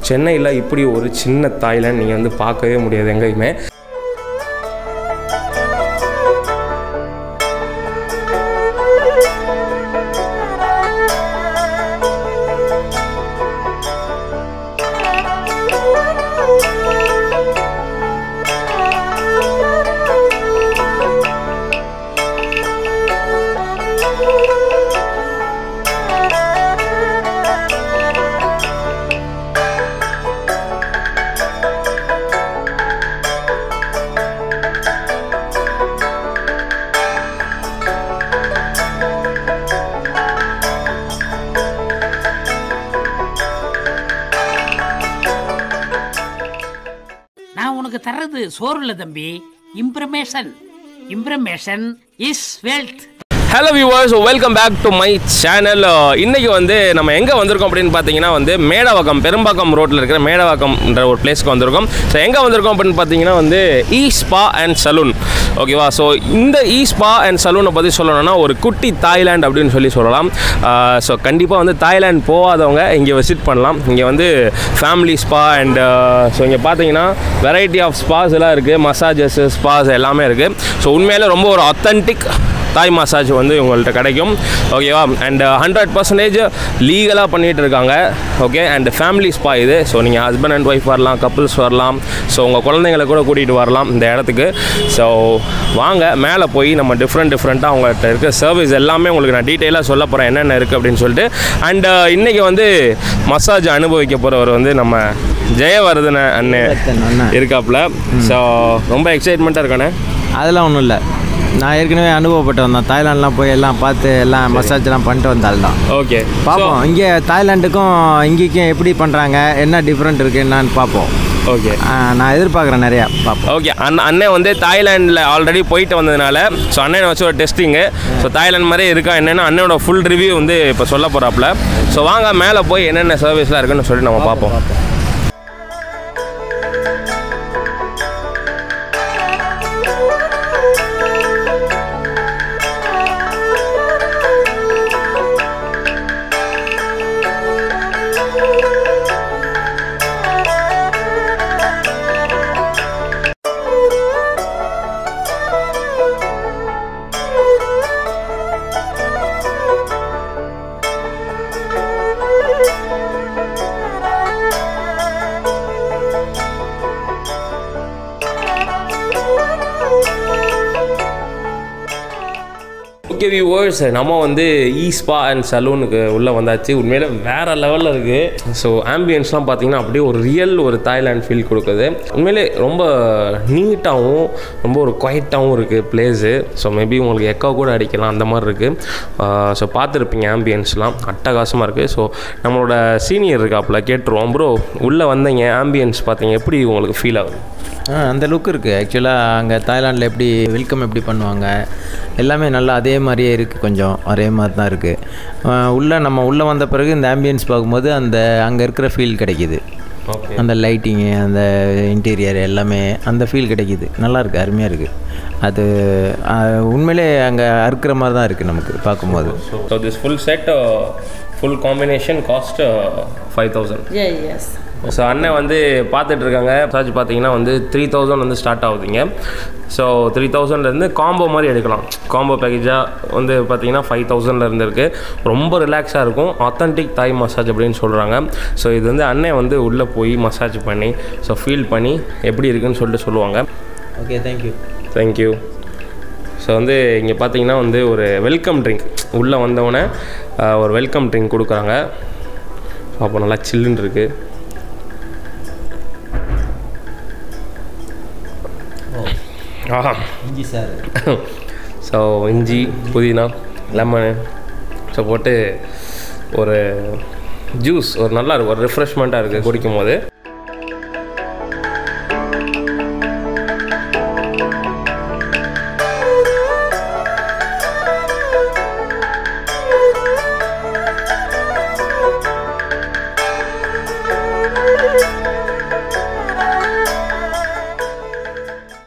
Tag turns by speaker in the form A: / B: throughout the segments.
A: சென்னையில் இப்படி ஒரு சின்ன தாய்லாண்ட் நீங்கள் வந்து பார்க்கவே முடியாது எங்கேயுமே
B: நான் உனக்கு தர்றது சோறு இல்ல தம்பி impression impression is wealth
A: hello viewers welcome back to my channel இன்னைக்கு வந்து நம்ம எங்கே வந்திருக்கோம் அப்படின்னு பார்த்தீங்கன்னா வந்து மேடவாக்கம் பெரும்பாக்கம் ரோட்டில் இருக்கிற மேடவாக்கம்ன்ற ஒரு பிளேஸ்க்கு வந்திருக்கோம் ஸோ எங்கே வந்திருக்கோம் அப்படின்னு பார்த்தீங்கன்னா வந்து ஈ ஸ்பா அண்ட் சலூன் ஓகேவா ஸோ இந்த ஈ ஸ்பா அண்ட் சலூனை பற்றி சொல்லணும்னா ஒரு குட்டி தாய்லாந்து அப்படின்னு சொல்லி சொல்லலாம் ஸோ கண்டிப்பாக வந்து தாய்லாந்து போகாதவங்க இங்கே விசிட் பண்ணலாம் இங்கே வந்து ஃபேமிலி ஸ்பா அண்ட் ஸோ இங்கே பார்த்தீங்கன்னா வெரைட்டி ஆஃப் ஸ்பாஸ் எல்லாம் இருக்குது மசாஜஸ் ஸ்பாஸ் எல்லாமே இருக்குது ஸோ உண்மையிலே ரொம்ப ஒரு அத்தன்டிக் தாய் மசாஜ் வந்து உங்கள்கிட்ட கிடைக்கும் ஓகேவா அண்ட் ஹண்ட்ரட் பர்சன்டேஜ் லீகலாக பண்ணிகிட்டு இருக்காங்க ஓகே அண்ட் ஃபேமிலி ஸ்பா இது ஸோ நீங்கள் ஹஸ்பண்ட் அண்ட் ஒய்ஃப் வரலாம் கப்புள்ஸ் வரலாம் ஸோ உங்கள் குழந்தைங்களை கூட கூட்டிகிட்டு வரலாம் இந்த இடத்துக்கு ஸோ வாங்க மேலே போய் நம்ம டிஃப்ரெண்ட் டிஃப்ரெண்ட்டாக அவங்கள்ட்ட இருக்க சர்வீஸ் எல்லாமே உங்களுக்கு நான் டீட்டெயிலாக சொல்ல போகிறேன் என்னென்ன இருக்குது அப்படின்னு சொல்லிட்டு அண்ட் இன்றைக்கி வந்து மசாஜ் அனுபவிக்க போகிறவர் வந்து நம்ம ஜெயவர்தன அண்ணன் இருக்காப்புல ஸோ ரொம்ப எக்ஸைட்மெண்ட்டாக இருக்கானே
C: அதெல்லாம் ஒன்றும் இல்லை நான் ஏற்கனவே அனுபவப்பட்டு வந்தேன் தாய்லாண்ட்லாம் போய் எல்லாம் பார்த்து எல்லாம் மசாஜ்லாம் பண்ணிட்டு வந்தால் தான்
A: ஓகே
C: பார்ப்போம் இங்கே தாய்லாண்டுக்கும் இங்கேக்கும் எப்படி பண்ணுறாங்க என்ன டிஃப்ரெண்ட் இருக்குது என்னன்னு பார்ப்போம்
A: ஓகே
C: ஆ, நான் எதிர்பார்க்குறேன் நிறையா பார்ப்போம்
A: ஓகே அண்ணன் அண்ணன் வந்து தாய்லாண்டில் ஆல்ரெடி போயிட்டு வந்ததுனால ஸோ அண்ணனை வச்சு ஒரு டெஸ்டிங்கு ஸோ தாய்லாந்து மாதிரி இருக்கா என்னென்னா அண்ணனோட ஃபுல் ரிவ்யூ வந்து இப்போ சொல்ல போகிறாப்புல ஸோ வாங்க மேலே போய் என்னென்ன சர்வீஸ்லாம் இருக்குன்னு சொல்லி நம்ம பார்ப்போம் ஓகே வியூவர்ஸ் நம்ம வந்து இ ஸ்பா அண்ட் சலூனுக்கு உள்ளே வந்தாச்சு உண்மையில வேறு லெவலில் இருக்குது ஸோ ஆம்பியன்ஸ்லாம் பார்த்தீங்கன்னா அப்படியே ஒரு ரியல் ஒரு தாய்லாண்ட் ஃபீல் கொடுக்குது உண்மையிலே ரொம்ப நீட்டாகவும் ரொம்ப ஒரு குவைட்டாகவும் இருக்குது பிளேஸு ஸோ மேபி உங்களுக்கு எக்கோ கூட அடிக்கலாம் அந்த மாதிரி இருக்குது ஸோ பார்த்துருப்பீங்க ஆம்பியன்ஸ்லாம் அட்டகாசமாக இருக்குது ஸோ நம்மளோட சீனியர் இருக்காப்புல கேட்டுருவோம் ப்ரோ உள்ளே வந்தீங்க ஆம்பியன்ஸ் பார்த்தீங்க எப்படி உங்களுக்கு ஃபீல் ஆகுது
C: ஆ அந்த லுக் இருக்குது ஆக்சுவலாக அங்கே தாய்லாண்டில் எப்படி வெல்கம் எப்படி பண்ணுவாங்க எல்லாமே நல்லா அதே மாதிரியே இருக்குது கொஞ்சம் ஒரே மாதிரி தான் இருக்குது உள்ளே நம்ம உள்ளே வந்த பிறகு இந்த ஆம்பியன்ஸ் பார்க்கும்போது அந்த அங்கே இருக்கிற ஃபீல் கிடைக்கிது
A: ஓகே
C: அந்த லைட்டிங்கு அந்த இன்டீரியர் எல்லாமே அந்த ஃபீல் கிடைக்கிது நல்லா இருக்குது அருமையாக இருக்குது அது ஆ, உண்மையிலே அங்கே அறுக்கிற மாதிரி தான் இருக்குது நமக்கு பார்க்கும்போது
A: so this full set full combination cost five thousand
D: Yeah, yes.
A: So அண்ணன் வந்து பார்த்துட்டு இருக்காங்க சார்ஜ் பார்த்தீங்கன்னா வந்து த்ரீ தௌசண்ட் வந்து ஸ்டார்ட் ஆகுதுங்க ஸோ த்ரீ தௌசண்ட்லேருந்து காம்போ மாதிரி எடுக்கலாம் காம்போ பேக்கேஜாக வந்து பார்த்தீங்கன்னா ஃபைவ் தௌசண்ட்லேருந்து இருக்குது ரொம்ப ரிலாக்ஸாக இருக்கும் ஆத்தென்டிக் தாய் மசாஜ் அப்படின்னு சொல்கிறாங்க ஸோ இது வந்து அண்ணன் வந்து உள்ளே போய் மசாஜ் பண்ணி ஸோ ஃபீல் பண்ணி எப்படி இருக்குன்னு சொல்லிட்டு சொல்லுவாங்க
C: ஓகே தேங்க்யூ
A: தேங்க்யூ ஸோ வந்து இங்கே பார்த்தீங்கன்னா வந்து ஒரு வெல்கம் ட்ரிங்க் உள்ளே வந்தவொடனே ஆஹ், ஒரு வெல்கம் ட்ரிங்க் கொடுக்குறாங்க அப்போ நல்லா சில்லுன்னு இருக்குது ஆஹா
C: இஞ்சி சார்
A: ஸோ இஞ்சி புதினா லெமனு ஸோ போட்டு ஒரு ஜூஸ் ஒரு நல்லா இருக்கும் ஒரு ரிஃப்ரெஷ்மெண்ட்டாக இருக்குது குடிக்கும் போது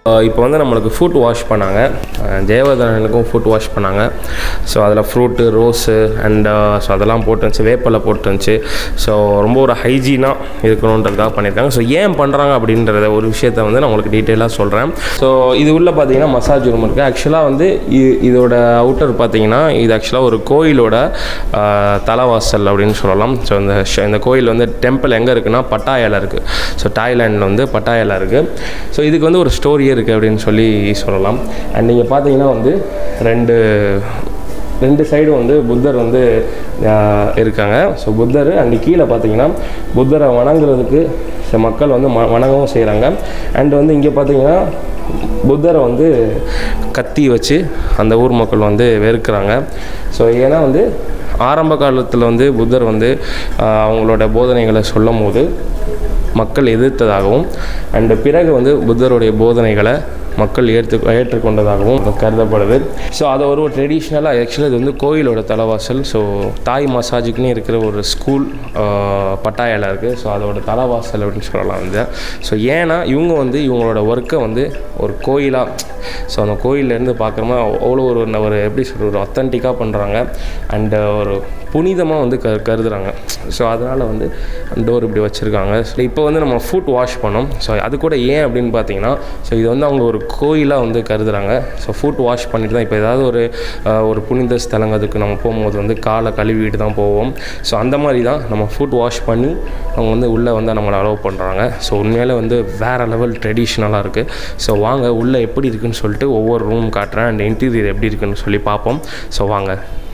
A: இப்போ வந்து நம்மளுக்கு ஃபுட் வாஷ் பண்ணாங்க அஹ் ஜெயவர்தனனுக்கும் ஃபுட் வாஷ் பண்ணாங்க ஸோ அதில் ஃப்ரூட்டு ரோஸு அண்ட் ஸோ அதெல்லாம் போட்டுருந்துச்சு வேப்பிலை போட்டுருந்துச்சு ஸோ ரொம்ப ஒரு ஹைஜீனாக இருக்கணுன்றதுக்காக பண்ணியிருக்காங்க ஸோ ஏன் பண்ணுறாங்க அப்படின்றத ஒரு விஷயத்த வந்து நான் உங்களுக்கு டீட்டெயிலாக சொல்கிறேன் ஸோ இது உள்ள பார்த்தீங்கன்னா மசாஜ் ரூம் இருக்குது ஆக்சுவலாக வந்து இ- இதோட அவுட்டர் பார்த்தீங்கன்னா இது ஆக்சுவலாக ஒரு கோயிலோட ஆஹ், தலைவாசல் அப்படின்னு சொல்லலாம் ஸோ இந்த ஷ- இந்த கோயில் வந்து டெம்பிள் எங்கே இருக்குன்னா பட்டாயால இருக்குது ஸோ தாய்லாண்டில் வந்து பட்டாயால இருக்குது ஸோ இதுக்கு வந்து ஒரு ஸ்டோரியே இருக்குது அப்படின்னு சொல்லி சொல்லலாம் அண்ட் நீங்கள் பார்த்தீங்கன்னா வந்து ரெண்டு ரெண்டு சைடும் வந்து புத்தர் வந்து ஆஹ், இருக்காங்க ஸோ புத்தர் அண்ட் கீழே பார்த்தீங்கன்னா புத்தரை வணங்குறதுக்கு சில மக்கள் வந்து ம வணங்கவும் செய்கிறாங்க அண்ட் வந்து இங்கே பார்த்தீங்கன்னா புத்தரை வந்து கத்தி வச்சு அந்த ஊர் மக்கள் வந்து வெறுக்கிறாங்க ஸோ ஏன்னா வந்து ஆரம்ப காலத்தில் வந்து புத்தர் வந்து ஆஹ், அவங்களோட போதனைகளை சொல்லும் போது மக்கள் எதிர்த்ததாகவும் அண்ட் பிறகு வந்து புத்தருடைய போதனைகளை மக்கள் ஏற்று ஏற்றுக்கொண்டதாகவும் கருதப்படுது ஸோ அதை ஒரு ட்ரெடிஷ்னலாக ஆக்சுவலாக இது வந்து கோயிலோட தலைவாசல் ஸோ தாய் மசாஜுக்குன்னு இருக்கிற ஒரு ஸ்கூல் பட்டாயால இருக்குது ஸோ அதோட தலைவாசல் அப்படின்னு சொல்லலாம் வந்து ஸோ ஏன்னா இவங்க வந்து இவங்களோட ஒர்க்கை வந்து ஒரு கோயிலாக ஸோ அந்த கோயிலேருந்து பார்க்குறோமா அவ்வளோ ஒரு ஒரு எப்படி சொல்கிறது ஒரு அத்தன்டிக்காக பண்ணுறாங்க அண்ட் ஒரு புனிதமாக வந்து க கருதுறாங்க ஸோ அதனால் வந்து டோர் இப்படி வச்சுருக்காங்க ஸோ இப்போ வந்து நம்ம ஃபுட் வாஷ் பண்ணோம் ஸோ அது கூட ஏன் அப்படின்னு பார்த்தீங்கன்னா ஸோ இது வந்து அவங்க ஒரு கோயிலாக வந்து கருதுறாங்க ஸோ ஃபுட் வாஷ் பண்ணிட்டு தான் இப்போ ஏதாவது ஒரு அஹ், ஒரு புனித ஸ்தலங்க அதுக்கு நம்ம போகும்போது வந்து காலை கழுவிட்டு தான் போவோம் ஸோ அந்த மாதிரி தான் நம்ம ஃபுட் வாஷ் பண்ணி அவங்க வந்து உள்ளே வந்து நம்மளை அலோவ் பண்ணுறாங்க ஸோ உண்மையிலே வந்து வேறு லெவல் ட்ரெடிஷ்னலாக இருக்குது ஸோ வாங்க உள்ளே எப்படி இருக்குன்னு சொல்லிட்டு ஒவ்வொரு ரூம் காட்டுறேன் அண்ட் இன்டீரியர் எப்படி இருக்குன்னு சொல்லி பார்ப்போம் ஸோ வாங்க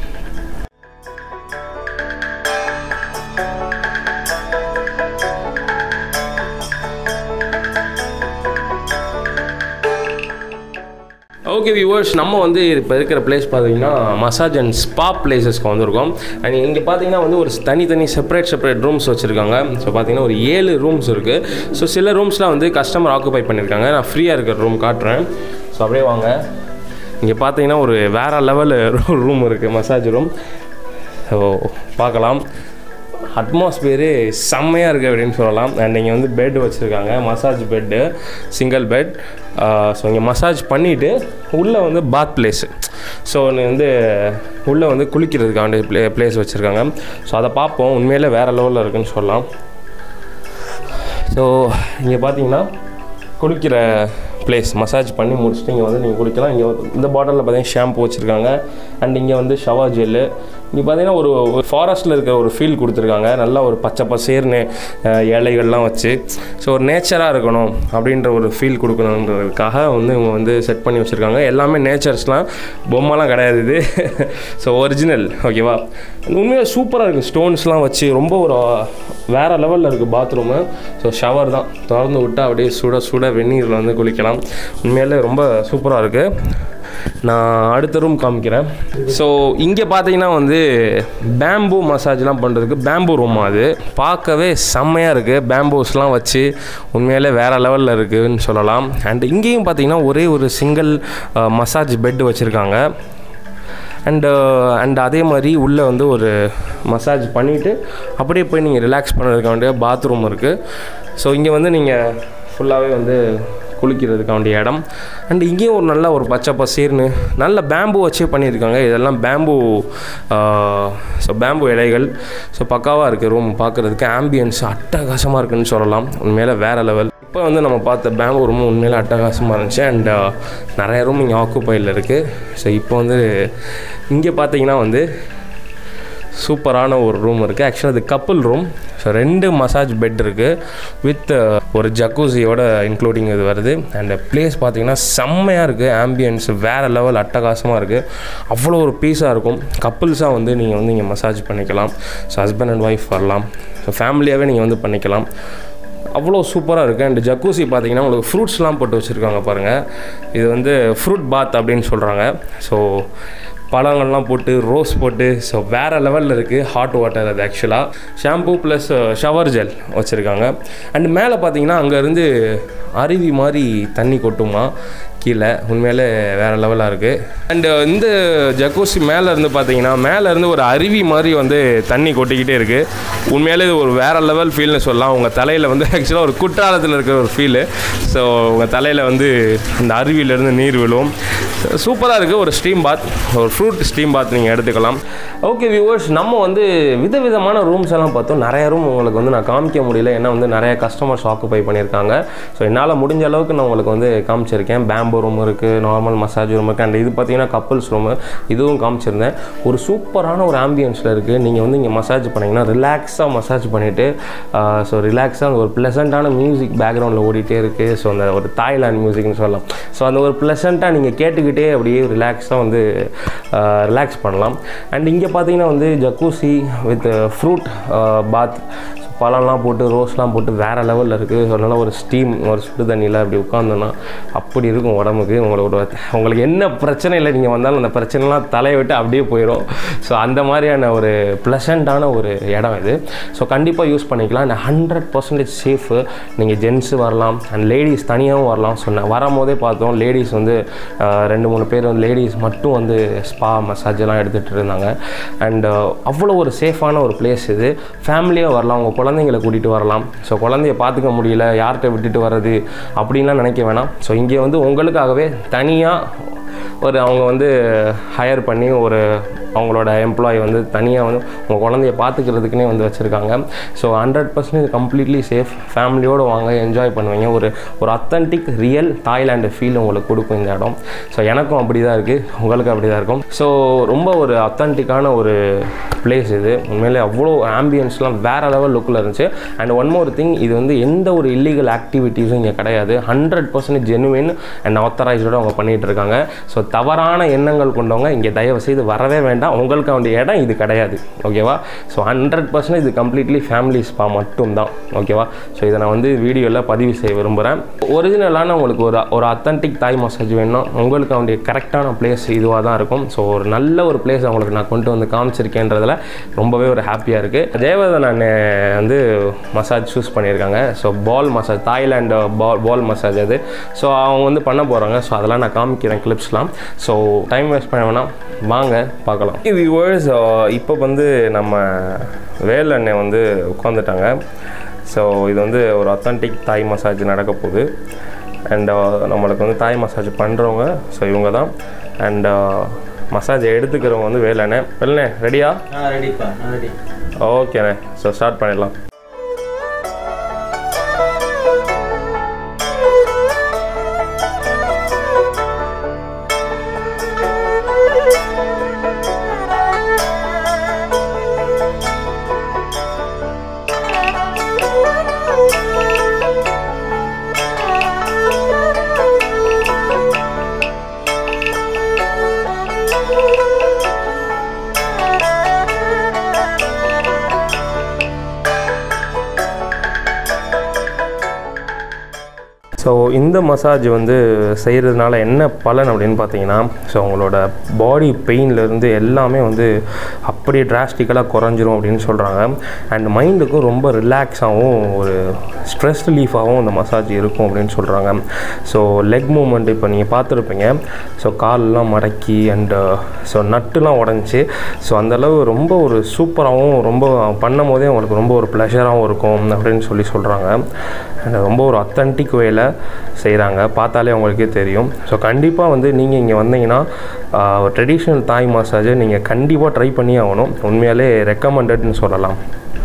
A: ஓகே வியூவர்ஸ் நம்ம வந்து இப்போ இருக்கிற பிளேஸ் பார்த்தீங்கன்னா மசாஜ் அண்ட் ஸ்பா பிளேசஸ்க்கு வந்திருக்கோம் அண்ட் இங்கே பார்த்தீங்கன்னா வந்து ஒரு தனித்தனி செப்பரேட் செப்பரேட் ரூம்ஸ் வச்சுருக்காங்க ஸோ பார்த்தீங்கன்னா ஒரு ஏழு ரூம்ஸ் இருக்குது ஸோ சில ரூம்ஸ்லாம் வந்து கஸ்டமர் ஆக்குபை பண்ணியிருக்காங்க நான் ஃப்ரீயாக இருக்கிற ரூம் காட்டுறேன் ஸோ அப்படியே வாங்க இங்கே பார்த்தீங்கன்னா ஒரு வேறு லெவல் ரூம் இருக்குது மசாஜ் ரூம் ஸோ பார்க்கலாம் அட்மாஸ்பியரு செம்மையாக இருக்குது அப்படின்னு சொல்லலாம் அண்ட் இங்கே வந்து பெட் வச்சுருக்காங்க massage bed single bed so இங்கே மசாஜ் பண்ணிவிட்டு உள்ளே வந்து பாத் பிளேஸு ஸோ வந்து உள்ளே வந்து குளிக்கிறதுக்கான ப்ளே பிளேஸ் வச்சுருக்காங்க ஸோ அதை பார்ப்போம் உண்மையிலே வேறு லெவலில் இருக்குன்னு சொல்லலாம் ஸோ இங்கே பார்த்தீங்கன்னா குளிக்கிற பிளேஸ் மசாஜ் பண்ணி முடிச்சுட்டு இங்கே வந்து நீங்கள் குளிக்கலாம் இங்கே இந்த பாட்டிலில் பார்த்தீங்கன்னா ஷாம்பு வச்சுருக்காங்க அண்ட் இங்கே வந்து ஷவர் ஜெல்லு இங்கே பார்த்தீங்கன்னா ஒரு ஒரு ஃபாரஸ்ட்டில் இருக்கிற ஒரு ஃபீல் கொடுத்துருக்காங்க நல்லா ஒரு பச்சை பசேர்னு அஹ், இலைகள்லாம் வச்சு ஸோ ஒரு நேச்சராக இருக்கணும் அப்படின்ற ஒரு ஃபீல் கொடுக்கணுன்றதுக்காக வந்து இவங்க வந்து செட் பண்ணி வச்சுருக்காங்க எல்லாமே நேச்சர்ஸ்லாம் பொம்மைலாம் கிடையாது இது ஸோ ஒரிஜினல் ஓகேவா உண்மையாக சூப்பராக இருக்குது ஸ்டோன்ஸ்லாம் வச்சு ரொம்ப ஒரு வேறு லெவலில் இருக்குது பாத்ரூமு ஸோ ஷவர் தான் திறந்து விட்டால் அப்படியே சுட சுட வெந்நீரில் வந்து குளிக்கலாம் உண்மையிலே ரொம்ப சூப்பராக இருக்குது நான் அடுத்த ரூம் காமிக்கிறேன் ஸோ இங்கே பார்த்தீங்கன்னா வந்து பேம்பு மசாஜ்லாம் பண்ணுறதுக்கு பேம்பு ரூம் அது பார்க்கவே செம்மையாக இருக்குது பேம்பூஸ்லாம் வச்சு உண்மையிலே வேறு லெவலில் இருக்குதுன்னு சொல்லலாம் அண்ட் இங்கேயும் பார்த்தீங்கன்னா ஒரே ஒரு சிங்கிள் மசாஜ் பெட் வச்சுருக்காங்க அண்டு அண்ட் அதே மாதிரி உள்ளே வந்து ஒரு மசாஜ் பண்ணிவிட்டு அப்படியே போய் நீங்கள் ரிலாக்ஸ் பண்ணுறதுக்கு வேண்டிய பாத்ரூம் இருக்குது ஸோ இங்கே வந்து நீங்கள் ஃபுல்லாகவே வந்து குளிக்கிறதுக்கு வேண்டிய இடம் அண்ட் இங்கேயும் ஒரு நல்ல ஒரு பச்சை பசீர்னு நல்ல பேம்பு வச்சே பண்ணியிருக்காங்க இதெல்லாம் பேம்பு ஸோ பேம்பு இலைகள் ஸோ பக்காவாக இருக்குது ரூம் பார்க்குறதுக்கு ஆம்பியன்ஸ் அட்டகாசமாக இருக்குன்னு சொல்லலாம் உண்மையில வேறு லெவல் இப்போ வந்து நம்ம பார்த்த பேம்பு ரூம் உண்மையில அட்டகாசமாக இருந்துச்சு அண்ட் நிறைய ரூம் இங்கே ஆக்குப்பையில் இருக்குது ஸோ இப்போ வந்து இங்கே பார்த்தீங்கன்னா வந்து சூப்பரான ஒரு ரூம் இருக்குது ஆக்சுவலாக அது கப்புள் ரூம் ஸோ ரெண்டு மசாஜ் பெட் இருக்குது வித் ஒரு ஜக்கூசியோட இன்க்ளூடிங் இது வருது அண்ட் பிளேஸ் பார்த்தீங்கன்னா செம்மையாக இருக்குது ஆம்பியன்ஸ் வேறு லெவல் அட்டகாசமாக இருக்குது அவ்வளோ ஒரு பீஸாக இருக்கும் கப்புள்ஸாக வந்து நீங்கள் வந்து இங்கே மசாஜ் பண்ணிக்கலாம் ஸோ ஹஸ்பண்ட் அண்ட் ஒய்ஃப் வரலாம் ஸோ ஃபேமிலியாகவே நீங்கள் வந்து பண்ணிக்கலாம் அவ்வளோ சூப்பராக இருக்குது அண்ட் ஜக்கூசி பார்த்தீங்கன்னா உங்களுக்கு ஃப்ரூட்ஸ்லாம் போட்டு வச்சுருக்காங்க பாருங்கள் இது வந்து ஃப்ரூட் பாத் அப்படின்னு சொல்கிறாங்க ஸோ பழங்கள்லாம் போட்டு ரோஸ் போட்டு ஸோ வேறு லெவலில் இருக்குது ஹாட் வாட்டர் அது ஆக்சுவலாக ஷாம்பூ ப்ளஸ் ஷவர் ஜெல் வச்சுருக்காங்க அண்ட் மேலே பார்த்தீங்கன்னா அங்கேருந்து அருவி மாதிரி தண்ணி கொட்டுமா கீழே உண்மையிலே வேறு லெவலாக இருக்குது அண்டு இந்த ஜக்கூசி மேலே இருந்து பார்த்தீங்கன்னா மேலே இருந்து ஒரு அருவி மாதிரி வந்து தண்ணி கொட்டிக்கிட்டே இருக்குது உண்மையிலே இது ஒரு வேறு லெவல் ஃபீல்னு சொல்லலாம் உங்கள் தலையில் வந்து ஆக்சுவலாக ஒரு குற்றாலத்தில் இருக்கிற ஒரு ஃபீலு ஸோ உங்கள் தலையில் வந்து இந்த அருவியிலேருந்து நீர் விழும் சூப்பராக இருக்குது ஒரு ஸ்டீம் பாத் ஒரு ஃப்ரூட் ஸ்டீம் பாத் நீங்கள் எடுத்துக்கலாம் ஓகே வியூவர்ஸ் நம்ம வந்து விதவிதமான ரூம்ஸ் எல்லாம் பார்த்தோம் நிறைய ரூம் உங்களுக்கு வந்து நான் காமிக்க முடியல ஏன்னா வந்து நிறைய கஸ்டமர்ஸ் ஆக்குபை பண்ணியிருக்காங்க ஸோ என்னால் முடிஞ்ச அளவுக்கு நான் உங்களுக்கு வந்து காமிச்சிருக்கேன் பேம்போ ரூம் இருக்குது நார்மல் மசாஜ் ரூம் இருக்குது அண்ட் இது பார்த்தீங்கன்னா கப்புள்ஸ் ரூமு இதுவும் காமிச்சிருந்தேன் ஒரு சூப்பரான ஒரு ஆம்பியன்ஸில் இருக்குது நீங்கள் வந்து இங்கே மசாஜ் பண்ணிங்கன்னா ரிலாக்ஸாக மசாஜ் பண்ணிவிட்டு ஸோ ரிலாக்ஸாக ஒரு ப்ளசண்ட்டான மியூசிக் பேக்ரவுண்டில் ஓடிட்டே இருக்குது ஸோ அந்த ஒரு தாய்லாண்ட் மியூசிக்னு சொல்லலாம் ஸோ அந்த ஒரு ப்ளசண்ட்டாக நீங்கள் கேட்டுக்கிட்டே அப்படியே ரிலாக்ஸாக வந்து ரிலாக்ஸ் பண்ணலாம் அண்ட் இங்கே பார்த்தீங்கன்னா வந்து ஜக்கூசி வித் ஃப்ரூட் பாத் பழம்லாம் போட்டு ரோஸ்லாம் போட்டு வேறு லெவலில் இருக்குது ஸோ அதனால் ஒரு ஸ்டீம் ஒரு சுடு தண்ணியில் அப்படி உட்காந்தோன்னா அப்படி இருக்கும் உடம்புக்கு உங்களோட உங்களுக்கு என்ன பிரச்சனை இல்லை நீங்கள் வந்தாலும் அந்த பிரச்சனைலாம் தலையை விட்டு அப்படியே போயிடும் ஸோ அந்த மாதிரியான ஒரு ப்ளசண்ட்டான ஒரு இடம் இது ஸோ கண்டிப்பாக யூஸ் பண்ணிக்கலாம் அண்ட் ஹண்ட்ரட் பர்சன்டேஜ் சேஃபு நீங்கள் ஜென்ஸு வரலாம் அண்ட் லேடிஸ் தனியாகவும் வரலாம் சொன்னேன் வரும்போதே பார்த்தோம் லேடிஸ் வந்து ஆஹ், ரெண்டு மூணு பேர் வந்து லேடிஸ் மட்டும் வந்து ஸ்பா மசாஜ் எல்லாம் எடுத்துகிட்டு இருந்தாங்க அண்ட் அவ்வளோ ஒரு சேஃபான ஒரு பிளேஸ் இது ஃபேமிலியாக வரலாம் உங்கள் குழந்தைங்களை கூட்டிகிட்டு வரலாம் ஸோ குழந்தைய பார்த்துக்க முடியல யார்கிட்ட விட்டுட்டு வர்றது அப்படின்லாம் நினைக்க வேணாம் ஸோ இங்கே வந்து உங்களுக்காகவே தனியாக ஒரு அவங்க வந்து ஹையர் பண்ணி ஒரு அவங்களோட எம்ப்ளாயி வந்து தனியாக வந்து உங்கள் குழந்தைய பார்த்துக்கிறதுக்குனே வந்து வச்சுருக்காங்க so hundred percentage completely safe ஃபேமிலியோடு வாங்க என்ஜாய் பண்ணுவீங்க ஒரு ஒரு அத்தன்டிக் ரியல் தாய்லாண்டு ஃபீல் உங்களுக்கு கொடுக்கும் இந்த இடம் ஸோ எனக்கும் அப்படி தான் இருக்குது உங்களுக்கும் அப்படி தான் இருக்கும் ஸோ ரொம்ப ஒரு அத்தன்டிக்கான ஒரு பிளேஸ் இது உண்மையிலே அவ்வளோ ஆம்பியன்ஸ்லாம் வேறு லெவல் லுக்கில் இருந்துச்சு அண்ட் ஒன் மோர் திங் இது வந்து எந்த ஒரு இல்லீகல் ஆக்டிவிட்டீஸும் இங்கே கிடையாது ஹண்ட்ரட் பர்சன்டேஜ் ஜெனுவின் அண்ட் ஆத்தரைஸ்டோட அவங்க பண்ணிகிட்டு இருக்காங்க ஸோ தவறான எண்ணங்கள் கொண்டவங்க இங்கே தயவு செய்து வரவே வேண்டாம் உங்களுக்கு வேண்டிய இடம் இது கிடையாது ஓகேவா ஸோ ஹண்ட்ரட் பர்சன்ட் இது கம்ப்ளீட்லி ஃபேமிலி ஸ்பா மட்டும்தான் ஓகேவா ஸோ இதை நான் வந்து வீடியோவில் பதிவு செய்ய விரும்புகிறேன் ஒரிஜினலான உங்களுக்கு ஒரு ஒரு அத்தன்டிக் தாய் மசாஜ் வேணும் உங்களுக்கு வேண்டிய கரெக்டான பிளேஸ் இதுவாக தான் இருக்கும் ஸோ ஒரு நல்ல ஒரு பிளேஸ் அவங்களுக்கு நான் கொண்டு வந்து காமிச்சிருக்கேன்றதுல ரொம்பவே ஒரு ஹாப்பியாக இருக்குது ஜெயவர்தன் அண்ணே வந்து மசாஜ் சூஸ் பண்ணியிருக்காங்க so ball massage Thailand ball ball massage அது ஸோ அவங்க வந்து பண்ண போகிறாங்க ஸோ அதெல்லாம் நான் காமிக்கிறேன் கிளிப்ஸ்லாம் ஸோ டைம் வேஸ்ட் பண்ண வேணாம் வாங்க பார்க்கலாம் வியூவர்ஸ் இப்போ வந்து நம்ம வேல் அண்ணன் வந்து உட்காந்துட்டாங்க ஸோ இது வந்து ஒரு அத்தன்டிக் தாய் மசாஜ் நடக்க போகுது அண்ட் நம்மளுக்கு வந்து தாய் மசாஜ் பண்ணுறவங்க ஸோ இவங்க தான் அண்ட் மசாஜ் எடுத்துக்கிறவங்க வந்து வேலண்ணே வேலண்ணே ரெடியா
C: ரெடிப்பா ரெடி
A: ஓகேண்ணே ஸோ ஸ்டார்ட் பண்ணிடலாம் ஸோ இந்த மசாஜ் வந்து செய்கிறதுனால என்ன பலன் அப்படின்னு பார்த்தீங்கன்னா ஸோ உங்களோட பாடி பெயின்லேருந்து எல்லாமே வந்து அப்படியே டிராஸ்டிக்கலாக குறைஞ்சிரும் அப்படின்னு சொல்கிறாங்க அண்ட் மைண்டுக்கும் ரொம்ப ரிலாக்ஸாகவும் ஒரு ஸ்ட்ரெஸ் ரிலீஃபாகவும் இந்த மசாஜ் இருக்கும் அப்படின்னு சொல்கிறாங்க ஸோ லெக் மூமெண்ட் இப்போ நீங்கள் பார்த்துருப்பீங்க ஸோ கால்லாம் மடக்கி அண்டு ஸோ நட்டுலாம் உடஞ்சி ஸோ அந்தளவு ரொம்ப ஒரு சூப்பராகவும் ரொம்ப பண்ணும் போதே உங்களுக்கு ரொம்ப ஒரு ப்ளஷராகவும் இருக்கும் அப்படின்னு சொல்லி சொல்கிறாங்க அண்ட் ரொம்ப ஒரு அத்தன்டிக் வேல செய்கிறாங்க பார்த்தாலே உங்களுக்கே தெரியும் ஸோ கண்டிப்பாக வந்து நீங்கள் இங்கே வந்தீங்கன்னா ட்ரெடிஷ்னல் தாய் மசாஜை நீங்கள் கண்டிப்பாக ட்ரை பண்ணி ஆகணும் உண்மையாலே ரெக்கமெண்டட்னு சொல்லலாம்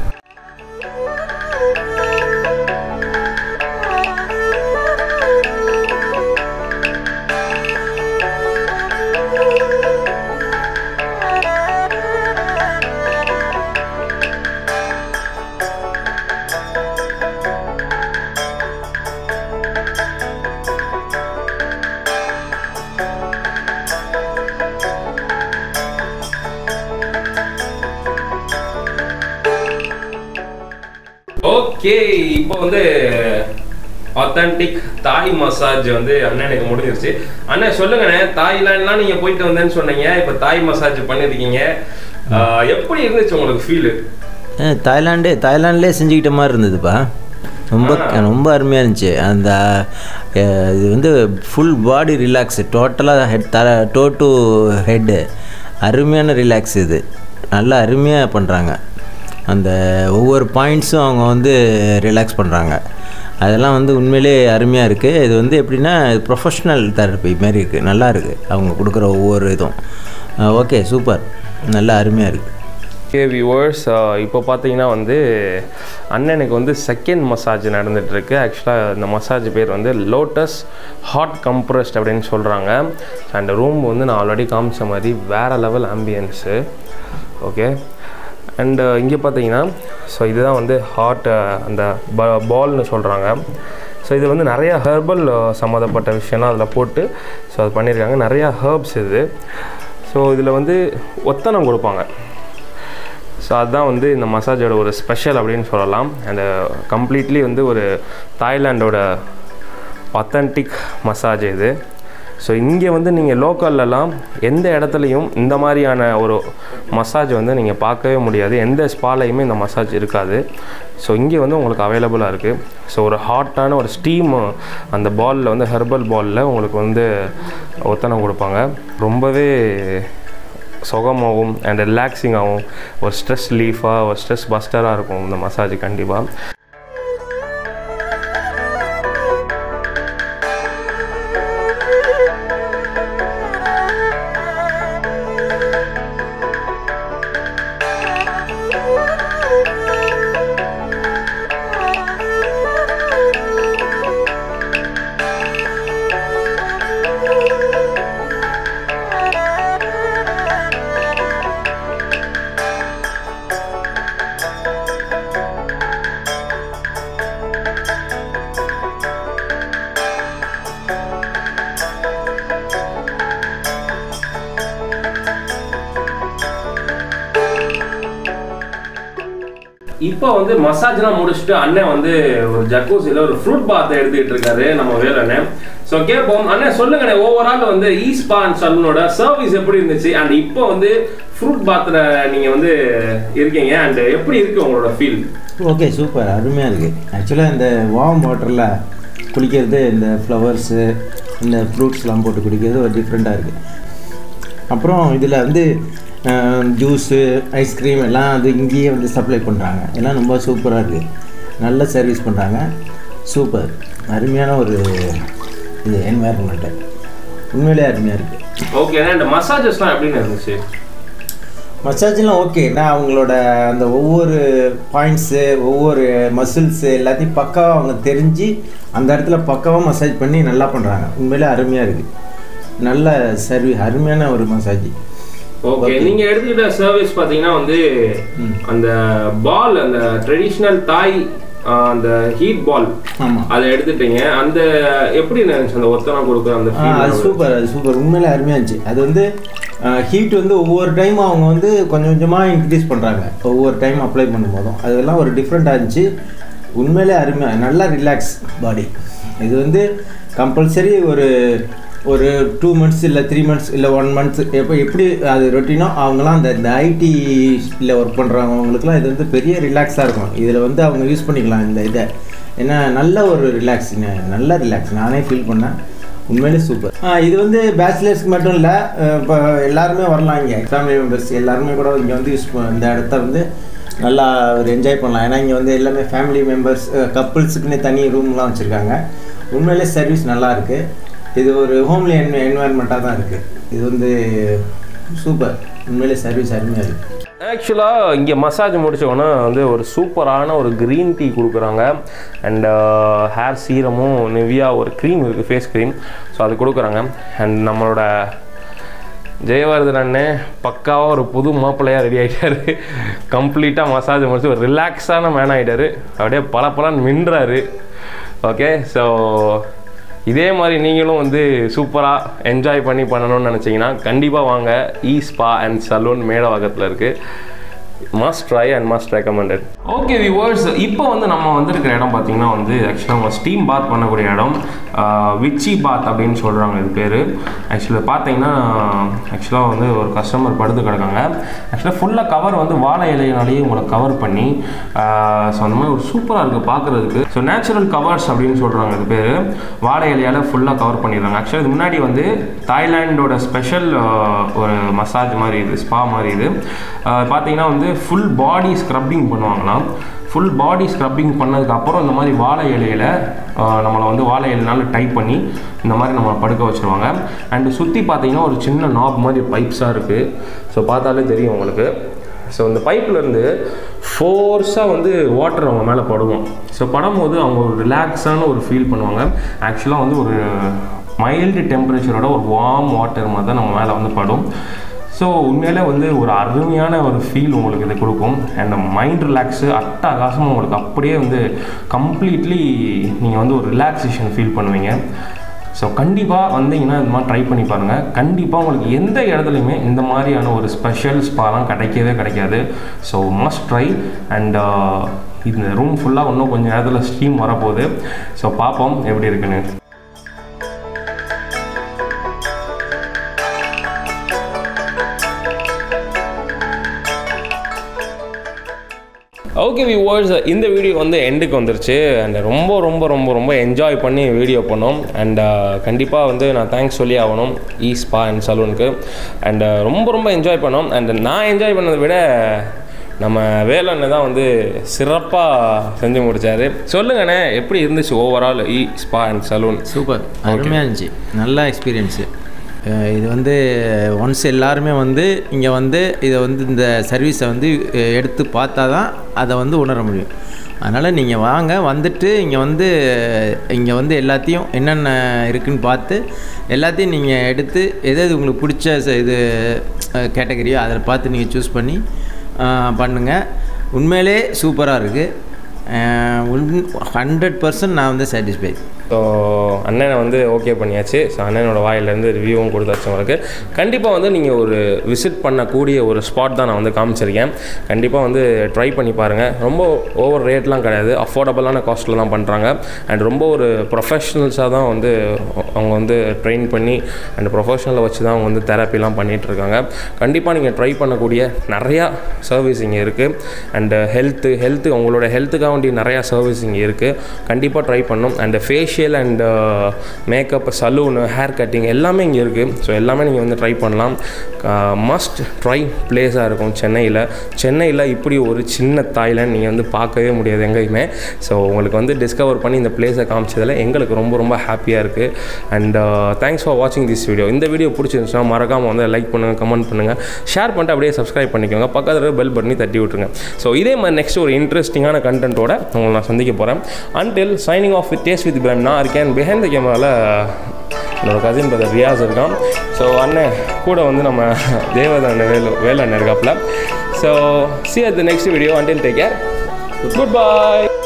A: ஓகே இப்போ வந்து ஆத்தன்டிக் தாய் மசாஜ் வந்து அண்ணனுக்கு முடிஞ்சிருச்சு அண்ணன் சொல்லுங்கண்ணே தாய்லாண்ட்லாம் நீங்க போயிட்டு வந்தேன்னு சொன்னீங்க இப்போ தாய் மசாஜ் பண்ணிருக்கீங்க ஆஹ் எப்படி இருந்துச்சு உங்களுக்கு ஃபீல்
C: தாய்லாண்டே தாய்லாண்ட்லேயே செஞ்சுக்கிட்ட மாதிரி இருந்ததுப்பா ரொம்ப ரொம்ப அருமையாக இருந்துச்சு அந்த அஹ், இது வந்து ஃபுல் பாடி ரிலாக்ஸு டோட்டலாக ஹெட் தலை டோ டு ஹெட்டு அருமையான ரிலாக்ஸ் இது நல்லா அருமையாக பண்ணுறாங்க அந்த ஒவ்வொரு பாயிண்ட்ஸும் அவங்க வந்து ரிலாக்ஸ் பண்ணுறாங்க அதெல்லாம் வந்து உண்மையிலே அருமையாக இருக்குது இது வந்து எப்படின்னா ப்ரொஃபஷ்னல் தெரப்பி மாதிரி இருக்குது நல்லா இருக்குது அவங்க கொடுக்குற ஒவ்வொரு இதுவும் ஓகே சூப்பர் நல்லா அருமையாக இருக்குது
A: ஓகே வியூவர்ஸ் இப்போ பார்த்தீங்கன்னா வந்து அண்ணனுக்கு வந்து செகண்ட் மசாஜ் நடந்துகிட்ருக்கு ஆக்சுவலாக இந்த மசாஜ் பேர் வந்து லோட்டஸ் ஹாட் கம்ப்ரஸ்ட் அப்படின்னு சொல்கிறாங்க அண்ட் ரூம் வந்து நான் ஆல்ரெடி காமிச்ச மாதிரி வேறு லெவல் ஆம்பியன்ஸு ஓகே அண்டு இங்கே பார்த்தீங்கன்னா ஸோ இதுதான் வந்து ஹாட் அந்த பால்னு சொல்கிறாங்க ஸோ இது வந்து நிறையா ஹெர்பல் சம்மந்தப்பட்ட விஷயம்லாம் அதில் போட்டு ஸோ அது பண்ணியிருக்காங்க நிறையா ஹெர்ப்ஸ் இது ஸோ இதில் வந்து ஒத்தனம் கொடுப்பாங்க ஸோ அதுதான் வந்து இந்த மசாஜோட ஒரு ஸ்பெஷல் அப்படின்னு சொல்லலாம் அண்ட் கம்ப்ளீட்லி வந்து ஒரு தாய்லாண்டோட ஆத்தென்டிக் மசாஜ் இது ஸோ இங்கே வந்து நீங்கள் லோக்கல்லலாம் எந்த இடத்துலையும் இந்த மாதிரியான ஒரு மசாஜ் வந்து நீங்கள் பார்க்கவே முடியாது எந்த ஸ்பாலையுமே இந்த மசாஜ் இருக்காது ஸோ இங்கே வந்து உங்களுக்கு அவைலபிளாக இருக்குது ஸோ ஒரு ஹாட்டான ஒரு ஸ்டீம் அந்த பாலில் வந்து ஹெர்பல் பாலில் உங்களுக்கு வந்து ஒத்தனம் கொடுப்பாங்க ரொம்பவே சுகமாகவும் அண்ட் ரிலாக்ஸிங்காகவும் ஒரு ஸ்ட்ரெஸ் லீஃபாக ஒரு ஸ்ட்ரெஸ் பஸ்டராக இருக்கும் இந்த மசாஜ் கண்டிப்பாக இப்போ வந்து மசாஜ்லாம் முடிச்சுட்டு அண்ணன் வந்து ஒரு ஜக்கூசியில் ஒரு ஃப்ரூட் பாத்தை எடுத்துக்கிட்டு இருக்காரு நம்ம வேலண்ணன் ஸோ கேட்போம் அண்ணன் சொல்லுங்கண்ணே ஓவரால் வந்து ஈஸ்பா அண்ட் சலூனோட சர்வீஸ் எப்படி இருந்துச்சு அண்ட் இப்போ வந்து ஃப்ரூட் பாத்தில் நீங்கள் வந்து இருக்கீங்க அண்ட் எப்படி இருக்கு உங்களோட ஃபீல்
C: ஓகே சூப்பர் அருமையாக இருக்குது ஆக்சுவலாக இந்த வார்ம் வாட்டரில் குளிக்கிறது இந்த ஃப்ளவர்ஸு இந்த ஃப்ரூட்ஸ்லாம் போட்டு குடிக்கிறது ஒரு டிஃப்ரெண்ட்டாக இருக்குது அப்புறம் இதில் வந்து ஜூஸு ஐஸ்கிரீம் எல்லாம் அது இங்கேயே வந்து சப்ளை பண்ணுறாங்க எல்லாம் ரொம்ப சூப்பராக இருக்குது நல்ல சர்வீஸ் பண்ணுறாங்க சூப்பர் அருமையான ஒரு இது என்வாயர்மெண்ட்டு உண்மையிலே அருமையாக இருக்குது
A: ஓகே அண்ட் மசாஜஸ்லாம் எப்படின்னு இருந்துச்சு
C: மசாஜ்லாம் ஓகே நான் அவங்களோட அந்த ஒவ்வொரு பாயிண்ட்ஸு ஒவ்வொரு மசில்ஸு எல்லாத்தையும் பக்காவாக அவங்க தெரிஞ்சு அந்த இடத்துல பக்காவாக மசாஜ் பண்ணி நல்லா பண்ணுறாங்க உண்மையிலே அருமையாக இருக்குது நல்ல சர்வீஸ் அருமையான ஒரு மசாஜ்
A: ஓகே நீங்க எடுத்துக்கிட்ட சர்வீஸ் பாத்தீங்கன்னா வந்து அந்த பால் அந்த ட்ரெடிஷ்னல் தாய் ஆஹ், அந்த ஹீட் பால்
C: ஆமாம்
A: அதை எடுத்துட்டீங்க அந்த எப்படி இருந்துச்சு அந்த ஒத்தனம் கொடுக்குற அந்த
C: ஆ அது
A: feel?
C: சூப்பர் அது சூப்பர் உண்மையிலே அருமையாக இருந்துச்சு அது வந்து ஹீட் வந்து ஒவ்வொரு டைம் அவங்க வந்து கொஞ்சம் கொஞ்சமாக இன்க்ரீஸ் பண்ணுறாங்க ஒவ்வொரு டைம் அப்ளை பண்ணும்போதும் அதெல்லாம் ஒரு டிஃப்ரெண்ட்டாக இருந்துச்சு உண்மையிலே அருமையாக நல்லா ரிலாக்ஸ் பாடி இது வந்து கம்பல்சரி ஒரு ஒரு டூ மந்த்ஸ் இல்லை த்ரீ மந்த்ஸ் இல்லை ஒன் மந்த்ஸ் எப்போ எப்படி அது ரொட்டீனோ அவங்களாம் அந்த இந்த ஐடியில் ஒர்க் பண்ணுறவங்களுக்குலாம் இது வந்து பெரிய ரிலாக்ஸாக இருக்கும் இதில் வந்து அவங்க யூஸ் பண்ணிக்கலாம் இந்த இதை ஏன்னா நல்ல ஒரு ரிலாக்ஸ் நல்ல ரிலாக்ஸ் நானே ஃபீல் பண்ணேன் உண்மையிலே சூப்பர் இது வந்து பேச்சுலர்ஸ்க்கு மட்டும் இல்லை இப்போ எல்லாருமே வரலாம் இங்கே ஃபேமிலி மெம்பர்ஸ் எல்லாருமே கூட இங்கே வந்து யூஸ் இந்த இடத்த வந்து நல்லா ஒரு என்ஜாய் பண்ணலாம் ஏன்னா இங்கே வந்து எல்லாமே ஃபேமிலி மெம்பர்ஸ் கப்புள்ஸுக்குன்னு தனி ரூம்லாம் வச்சுருக்காங்க உண்மையிலே சர்வீஸ் நல்லா இருக்குது இது ஒரு ஹோம்லி என் என்வாயன்மெண்ட்டாக தான் இருக்குது இது வந்து சூப்பர் உண்மையிலே சர்வீஸ் அருமையாக இருக்குது
A: ஆக்சுவலாக இங்கே மசாஜ் முடிச்சோன்னா வந்து ஒரு சூப்பரான ஒரு க்ரீன் டீ கொடுக்குறாங்க அண்ட் ஹேர் சீரமும் நிவியா ஒரு க்ரீம் இருக்குது ஃபேஸ் க்ரீம் ஸோ அது கொடுக்குறாங்க அண்ட் நம்மளோட ஜெயவர்தன் அண்ணன் பக்காவாக ஒரு புது மாப்பிள்ளையாக ரெடி ஆகிட்டாரு கம்ப்ளீட்டாக மசாஜ் முடிச்சு ஒரு ரிலாக்ஸான மேன் ஆகிட்டாரு அப்படியே பல பலன்னு மின்றாரு ஓகே ஸோ இதே மாதிரி நீங்களும் வந்து சூப்பராக என்ஜாய் பண்ணி பண்ணணும்னு நினச்சிங்கன்னா கண்டிப்பாக வாங்க ஈ ஸ்பா அண்ட் சலூன் மேடவாக்கத்தில் இருக்குது must try and must recommended okay viewers இப்போ வந்து நம்ம வந்திருக்கிற இடம் பார்த்தீங்கன்னா வந்து ஆக்சுவலாக நம்ம ஸ்டீம் பாத் பண்ணக்கூடிய இடம் விச்சி பாத் அப்படின்னு சொல்கிறாங்க இது பேர் ஆக்சுவலாக பார்த்தீங்கன்னா ஆக்சுவலாக வந்து ஒரு கஸ்டமர் படுத்து கிடக்காங்க ஆக்சுவலாக ஃபுல்லாக கவர் வந்து வாழை இலையினாலேயே உங்களை கவர் பண்ணி ஸோ அந்த மாதிரி ஒரு சூப்பராக இருக்குது பார்க்குறதுக்கு ஸோ நேச்சுரல் கவர்ஸ் அப்படின்னு சொல்கிறாங்க இது பேர் வாழை இலையால் ஃபுல்லாக கவர் பண்ணிடுறாங்க ஆக்சுவலாக இது முன்னாடி வந்து தாய்லாண்டோட ஸ்பெஷல் ஒரு மசாஜ் மாதிரி இது ஸ்பா மாதிரி இது ஆஹ் பார்த்தீங்கன்னா வந்து ஃபுல் பாடி ஸ்க்ரப்பிங் பண்ணுவாங்களாம் ஃபுல் பாடி ஸ்க்ரப்பிங் பண்ணதுக்கு அப்புறம் இந்த மாதிரி வாழை இலையில ஆஹ் நம்மளை வந்து வாழை இலைனால டைப் பண்ணி இந்த மாதிரி நம்ம படுக்க வச்சுருவாங்க அண்டு சுற்றி பார்த்தீங்கன்னா ஒரு சின்ன நாப் மாதிரி பைப்ஸாக இருக்குது ஸோ பார்த்தாலே தெரியும் உங்களுக்கு ஸோ இந்த பைப்லேருந்து ஃபோர்ஸாக வந்து வாட்டர் அவங்க மேலே படுவோம் ஸோ படும்போது அவங்க ஒரு ரிலாக்ஸான ஒரு ஃபீல் பண்ணுவாங்க ஆக்சுவலாக வந்து ஒரு மைல்டு டெம்பரேச்சரோட ஒரு வார்ம் வாட்டர் மாதிரி தான் நம்ம மேலே வந்து படும் ஸோ உண்மையிலே வந்து ஒரு அருமையான ஒரு ஃபீல் உங்களுக்கு இது கொடுக்கும் அண்ட் மைண்ட் ரிலாக்ஸு அட்டகாசமாக உங்களுக்கு அப்படியே வந்து கம்ப்ளீட்லி நீங்கள் வந்து ஒரு ரிலாக்ஸேஷன் ஃபீல் பண்ணுவீங்க ஸோ கண்டிப்பாக வந்தீங்கன்னா இந்த மாதிரி ட்ரை பண்ணி பாருங்கள் கண்டிப்பாக உங்களுக்கு எந்த இடத்துலையுமே இந்த மாதிரியான ஒரு ஸ்பெஷல் ஸ்பாலாம் கிடைக்கவே கிடைக்காது ஸோ மஸ்ட் ட்ரை அண்ட் இந்த ரூம் ஃபுல்லாக இன்னும் கொஞ்சம் நேரத்தில் ஸ்டீம் வரப்போகுது ஸோ பார்ப்போம் எப்படி இருக்குன்னு ஓகே வியூவர்ஸ் இந்த வீடியோ வந்து எண்டுக்கு வந்துருச்சு அண்ட் ரொம்ப ரொம்ப ரொம்ப ரொம்ப என்ஜாய் பண்ணி வீடியோ பண்ணோம் அண்ட் கண்டிப்பாக வந்து நான் தேங்க்ஸ் சொல்லி ஆகணும் ஈ ஸ்பா அண்ட் சலூனுக்கு அண்ட் ரொம்ப ரொம்ப என்ஜாய் பண்ணோம் அண்ட் நான் என்ஜாய் பண்ணதை விட நம்ம வேலண்ண தான் வந்து சிறப்பாக செஞ்சு முடிச்சாரு சொல்லுங்கண்ணே எப்படி இருந்துச்சு overall E spa and salon
C: super அருமையாக இருந்துச்சு நல்ல எக்ஸ்பீரியன்ஸு இது வந்து ஒன்ஸ் எல்லாருமே வந்து இங்கே வந்து இதை வந்து இந்த சர்வீஸை வந்து அஹ், எடுத்து பார்த்தா தான் அதை வந்து உணர முடியும் அதனால் நீங்கள் வாங்க வந்துட்டு இங்கே வந்து இங்கே வந்து எல்லாத்தையும் என்னென்ன இருக்குன்னு பார்த்து எல்லாத்தையும் நீங்கள் எடுத்து எது எது உங்களுக்கு பிடிச்ச ச- இது கேட்டகரியோ அதை பார்த்து நீங்கள் சூஸ் பண்ணி பண்ணுங்கள் உண்மையிலே சூப்பராக இருக்குது உன் ஹண்ட்ரட் பர்சன்ட் நான் வந்து சாட்டிஸ்ஃபை
A: ஸோ அண்ணனை வந்து ஓகே பண்ணியாச்சு ஸோ அண்ணனோட வாயிலேருந்து ரிவ்யூவும் கொடுத்தாச்சு உங்களுக்கு கண்டிப்பாக வந்து நீங்கள் ஒரு விசிட் பண்ணக்கூடிய ஒரு ஸ்பாட் தான் நான் வந்து காமிச்சிருக்கேன் கண்டிப்பாக வந்து ட்ரை பண்ணி பாருங்கள் ரொம்ப ஓவர் ரேட்லாம் கிடையாது அஃபோர்டபுளான காஸ்ட்டில் தான் பண்ணுறாங்க அண்ட் ரொம்ப ஒரு ப்ரொஃபஷ்னல்ஸாக தான் வந்து அவங்க வந்து ட்ரெயின் பண்ணி அண்ட் ப்ரொஃபஷனலை வச்சு தான் அவங்க வந்து தெரப்பிலாம் பண்ணிகிட்டு இருக்காங்க கண்டிப்பாக நீங்கள் ட்ரை பண்ணக்கூடிய நிறையா சர்வீஸ் இங்கே இருக்குது அண்டு ஹெல்த்து ஹெல்த்து உங்களோட ஹெல்த்துக்காக வேண்டிய நிறையா சர்வீஸ் இங்கே இருக்குது கண்டிப்பாக ட்ரை பண்ணும் and facial and makeup salon hair cutting எல்லாமே இங்கே இருக்குது ஸோ எல்லாமே நீங்கள் வந்து ட்ரை பண்ணலாம் மஸ்ட் ட்ரை பிளேஸாக இருக்கும் சென்னையில் சென்னையில் இப்படி ஒரு சின்ன தாய்லாண்ட் நீங்கள் வந்து பார்க்கவே முடியாது எங்கேயுமே ஸோ உங்களுக்கு வந்து டிஸ்கவர் பண்ணி இந்த பிளேஸை காமிச்சதில் எங்களுக்கு ரொம்ப ரொம்ப ஹாப்பியாக இருக்குது அண்ட் தேங்க்ஸ் ஃபார் வாட்சிங் திஸ் வீடியோ இந்த வீடியோ பிடிச்சிருந்துச்சுன்னா மறக்காமல் வந்து லைக் பண்ணுங்கள் கமெண்ட் பண்ணுங்கள் ஷேர் பண்ணிட்டு அப்படியே சப்ஸ்கிரைப் பண்ணிக்கோங்க பக்கத்தில் பெல் பட்டனி தட்டி விட்ருங்க ஸோ இதே மாதிரி நெக்ஸ்ட் ஒரு இன்ட்ரெஸ்டிங்கான கண்டென்ட்டோட உங்களை நான் சந்திக்க போகிறேன் until signing off with taste with பிராம் நான் இருக்கேன் பிஹைண்ட் த கேமராவில் என்னோட கசின் பிரதர் ரியாஸ் இருக்கான் ஸோ அண்ணன் கூட வந்து நம்ம தேவதான வேலு வேலண்ணன் இருக்காப்புல so see at the next video until take care good bye